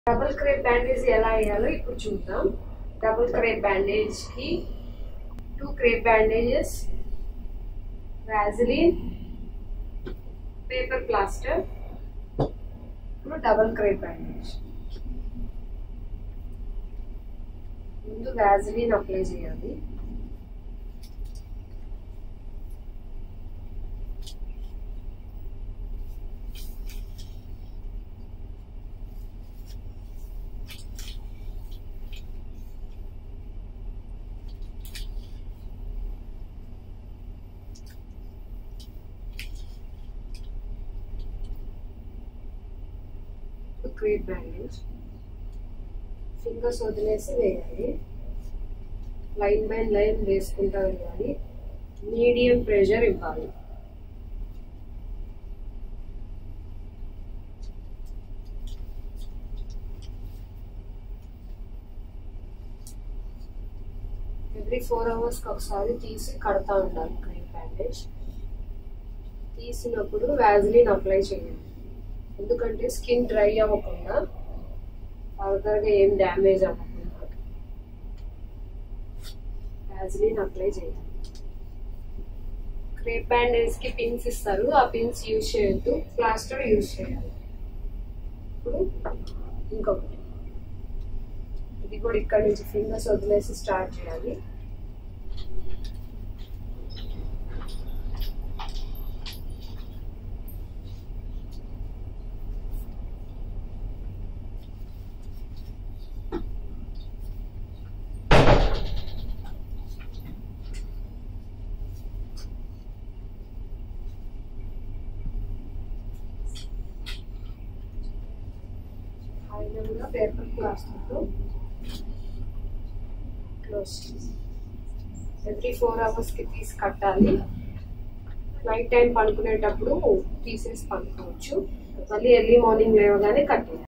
double crepe bandage ఎలా వేయాలో ఇప్పుడు చూద్దాం డబుల్ క్రేప్ బ్యాండేజ్ కి two crepe bandages Vaseline paper plaster ఇప్పుడు డబుల్ క్రేప్ బ్యాండేజ్ ముందు వ్యాజిలిన్ అప్లై చేయాలి క్రీప్ బ్యాండేజ్ ఫింగర్స్ వదిలేసి వేయాలి లైన్ బై లైన్ వేసుకుంటా వెళ్ళాలి మీడియం ప్రెషర్ ఇవ్వాలి ఎవ్రీ ఫోర్ అవర్స్కి ఒకసారి తీసి కడతా ఉండాలి క్రీమ్ బ్యాండేజ్ తీసినప్పుడు వ్యాజిలిన్ అప్లై చేయాలి ఎందుకంటే స్కిన్ డ్రై అవ్వకుండా ఫర్దర్గా ఏం డ్యామేజ్ అవ్వకుండా వ్యాజిలిన్ అప్లై చేయాలి క్రేప్ బ్యాండేజ్కి పిన్స్ ఇస్తారు ఆ పిన్స్ యూజ్ చేయొద్దు ప్లాస్టర్ యూజ్ చేయాలి ఇప్పుడు ఇంకొకటి ఇది కూడా ఇక్కడ నుంచి ఫింగర్స్ వదిలేసి స్టార్ట్ చేయాలి ఫైనల్గా పేపర్ ప్లాస్టర్తో క్లోజ్ చేసి ఎవ్రీ ఫోర్ అవర్స్కి తీసి కట్టాలి నైట్ టైం పడుకునేటప్పుడు తీసేసి పడుకోవచ్చు మళ్ళీ ఎర్లీ మార్నింగ్ లేవగానే కట్టాలి